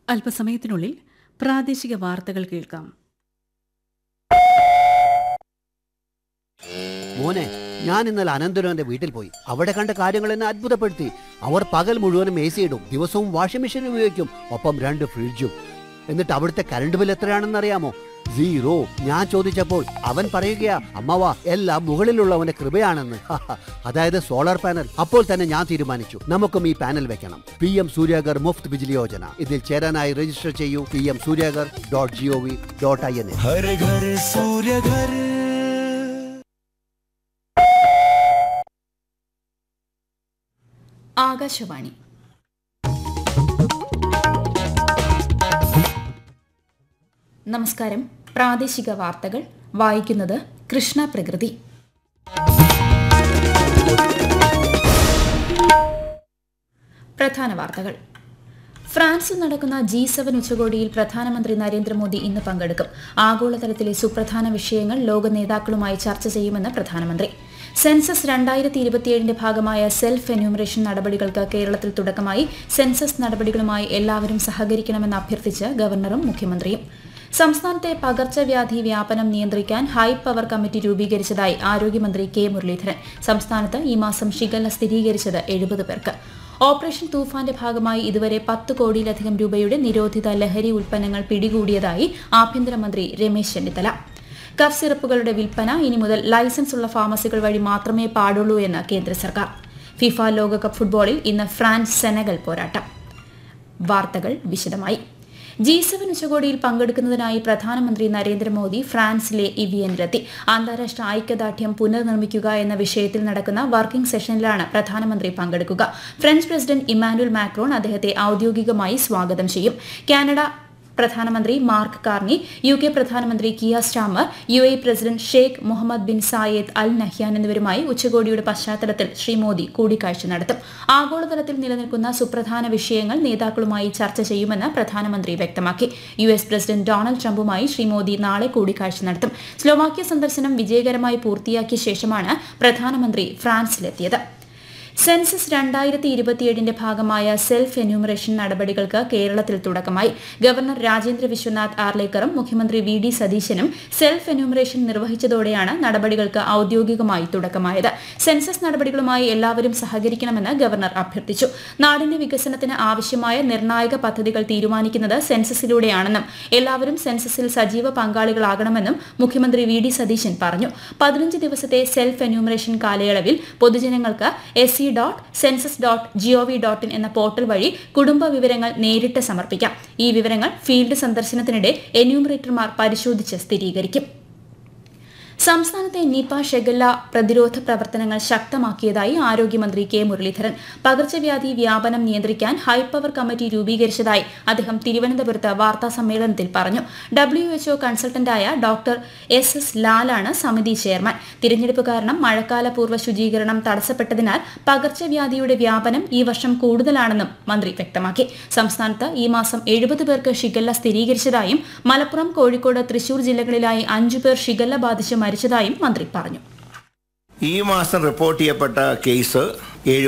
അല്പസമയത്തിനുള്ളിൽ പ്രാദേശിക വാർത്തകൾ കേൾക്കാം മോനെ ഞാൻ ഇന്നലെ അനന്തരവന്റെ വീട്ടിൽ പോയി അവിടെ കണ്ട കാര്യങ്ങൾ എന്നെ അത്ഭുതപ്പെടുത്തി അവർ പകൽ മുഴുവനും എ സി ഇടും ദിവസവും വാഷിംഗ് മെഷീൻ ഉപയോഗിക്കും ഒപ്പം രണ്ട് ഫ്രിഡ്ജും എന്നിട്ട് അവിടുത്തെ കറണ്ട് ബിൽ എത്രയാണെന്ന് അറിയാമോ സീറോ ഞാൻ ചോദിച്ചപ്പോൾ അവൻ പറയുകയാ അമ്മവ എല്ലാം മുകളിലുള്ളവന്റെ കൃപയാണെന്ന് അതായത് സോളാർ പാനൽ അപ്പോൾ തന്നെ ഞാൻ തീരുമാനിച്ചു നമുക്കും ഈ പാനൽ വെക്കണം പി എം സൂര്യാഗർ മുഫ്ത് ബിജ്ലി യോജന ഇതിൽ ചേരാനായി രജിസ്റ്റർ ചെയ്യൂ P M Suryaghar dot G O V dot I N हर घर सूर्य घर ആകാശവാണി നമസ്കാരം പ്രാദേശിക വാർത്തകൾ വായിക്കുന്നത് കൃഷ്ണ പ്രകൃതി പ്രധാന വാർത്തകൾ ഫ്രാൻസിൽ നടക്കുന്ന ജി സെവൻ ഉച്ചകോടിയിൽ പ്രധാനമന്ത്രി നരേന്ദ്രമോദി ഇന്ന് പങ്കെടുക്കും ആഗോളതലത്തിലെ സുപ്രധാന വിഷയങ്ങൾ ലോക നേതാക്കളുമായി ചർച്ച ചെയ്യുമെന്ന് പ്രധാനമന്ത്രി സെൻസസ് രണ്ടായിരത്തി ഇരുപത്തിയേഴിന്റെ ഭാഗമായ സെൽഫ് എന്യൂമറേഷൻ നടപടികൾക്ക് കേരളത്തിൽ തുടക്കമായി സെൻസസ് നടപടികളുമായി എല്ലാവരും സഹകരിക്കണമെന്ന് അഭ്യർത്ഥിച്ച് ഗവർണറും മുഖ്യമന്ത്രിയും സംസ്ഥാനത്തെ പകർച്ചവ്യാധി വ്യാപനം നിയന്ത്രിക്കാൻ ഹൈ പവർ കമ്മിറ്റി രൂപീകരിച്ചതായി ആരോഗ്യമന്ത്രി കെ മുരളീധരൻ സംസ്ഥാനത്ത് ഈ മാസം ഷിഗല്ല സ്ഥിരീകരിച്ചത് എഴുപത് പേർക്ക് ഓപ്പറേഷൻ തൂഫാന്റെ ഭാഗമായി ഇതുവരെ പത്ത് കോടിയിലധികം രൂപയുടെ നിരോധിത ലഹരി ഉൽപ്പന്നങ്ങൾ പിടികൂടിയതായി ആഭ്യന്തരമന്ത്രി രമേശ് ചെന്നിത്തല കഫ് സിറപ്പുകളുടെ വിൽപ്പന ഇനി മുതൽ ലൈസൻസ് ഉള്ള ഫാർമസികൾ വഴി മാത്രമേ പാടുള്ളൂ എന്ന് കേന്ദ്ര സർക്കാർ ഫിഫ ലോകകപ്പ് ഫുട്ബോളിൽ ഇന്ന് ഫ്രാൻസ് സെനഗൽ പോരാട്ടം വാർത്തകൾ വിശദമായി ജി സെവൻ ഉച്ചകോടിയിൽ പങ്കെടുക്കുന്നതിനായി പ്രധാനമന്ത്രി നരേന്ദ്രമോദി ഫ്രാൻസിലെ ഇവിയനിലെത്തി അന്താരാഷ്ട്ര ഐക്യദാർഢ്യം പുനർനിർമ്മിക്കുക എന്ന വിഷയത്തിൽ നടക്കുന്ന വർക്കിംഗ് സെഷനിലാണ് പ്രധാനമന്ത്രി പങ്കെടുക്കുക ഫ്രഞ്ച് പ്രസിഡന്റ് ഇമ്മാനുവൽ മാക്രോൺ അദ്ദേഹത്തെ ഔദ്യോഗികമായി സ്വാഗതം ചെയ്യും കാനഡ പ്രധാനമന്ത്രി മാർക്ക് കാർണി യു കെ പ്രധാനമന്ത്രി Keir Starmer U A president Sheikh Mohamed bin Zayed Al Nahyan എന്നിവരുമായി ഉച്ചകോടിയുടെ പശ്ചാത്തലത്തിൽ ശ്രീ മോദി കൂടിക്കാഴ്ച നടത്തും ആഗോളതലത്തിൽ നിലനിൽക്കുന്ന സുപ്രധാന വിഷയങ്ങൾ നേതാക്കളുമായി ചർച്ച ചെയ്യുമെന്ന് പ്രധാനമന്ത്രി വ്യക്തമാക്കി യു എസ് പ്രസിഡന്റ് ഡൊണാൾഡ് ട്രംപുമായി ശ്രീ മോദി നാളെ കൂടിക്കാഴ്ച നടത്തും സ്ലോവാക്യ സന്ദർശനം വിജയകരമായി പൂർത്തിയാക്കിയ ശേഷമാണ് പ്രധാനമന്ത്രി ഫ്രാൻസിലെത്തിയത് സെൻസസ് രണ്ടായിരത്തി ഇരുപത്തിയേഴിന്റെ ഭാഗമായ സെൽഫ് എന്യൂമറേഷൻ നടപടികൾക്ക് കേരളത്തിൽ തുടക്കമായി ഗവർണർ രാജേന്ദ്ര വിശ്വനാഥ് ആർലേക്കറും മുഖ്യമന്ത്രി വി ഡി സതീശനും സെൽഫ് എന്യൂമറേഷൻ നിർവഹിച്ചതോടെയാണ് നടപടികൾക്ക് ഔദ്യോഗികമായി തുടക്കമായത് സെൻസസ് നടപടികളുമായി എല്ലാവരും സഹകരിക്കണമെന്ന് ഗവർണർ അഭ്യർത്ഥിച്ചു നാടിന്റെ വികസനത്തിന് ആവശ്യമായ നിർണായക പദ്ധതികൾ തീരുമാനിക്കുന്നത് സെൻസസിലൂടെയാണെന്നും എല്ലാവരും സെൻസസിൽ സജീവ പങ്കാളികളാകണമെന്നും മുഖ്യമന്ത്രി വി ഡി സതീശൻ പറഞ്ഞു പതിനഞ്ച് ദിവസത്തെ സെൽഫ് എന്യൂമറേഷൻ കാലയളവിൽ പൊതുജനങ്ങൾക്ക് S C dot census dot GOV dot in എന്ന പോർട്ടൽ വഴി കുടുംബ വിവരങ്ങൾ നേരിട്ട് സമർപ്പിക്കാം ഈ വിവരങ്ങൾ ഫീൽഡ് സന്ദർശനത്തിനിടെ എന്യൂമറേറ്റർമാർ പരിശോധിച്ച് സ്ഥിരീകരിക്കും സംസ്ഥാനത്തെ നിപ ഷെഗല്ല പ്രതിരോധ പ്രവർത്തനങ്ങൾ ശക്തമാക്കിയതായി ആരോഗ്യമന്ത്രി കെ മുരളീധരൻ പകർച്ചവ്യാധി വ്യാപനം നിയന്ത്രിക്കാൻ ഹൈപ്പവർ കമ്മിറ്റി രൂപീകരിച്ചതായി അദ്ദേഹം തിരുവനന്തപുരത്ത് വാർത്താ സമ്മേളനത്തിൽ പറഞ്ഞു ഡബ്ല്യുഎച്ച്ഒ കൺസൾട്ടന്റായ ഡോക്ടർ എസ് എസ് ലാലാണ് സമിതി ചെയർമാൻ തിരഞ്ഞെടുപ്പ് കാരണം മഴക്കാലപൂർവ്വ ശുചീകരണം തടസ്സപ്പെട്ടതിനാൽ പകർച്ചവ്യാധിയുടെ വ്യാപനം ഈ വർഷം കൂടുതലാണെന്നും മന്ത്രി വ്യക്തമാക്കി സംസ്ഥാനത്ത് ഈ മാസം എഴുപത് പേർക്ക് ഷിഗല്ല സ്ഥിരീകരിച്ചതായും മലപ്പുറം കോഴിക്കോട് തൃശൂർ ജില്ലകളിലായി അഞ്ചു പേർ ഷിഗല്ല ബാധിച്ച് മരിച്ചതായും മന്ത്രി പറഞ്ഞു ഈ മാസം റിപ്പോർട്ട് ചെയ്യപ്പെട്ട കേസ്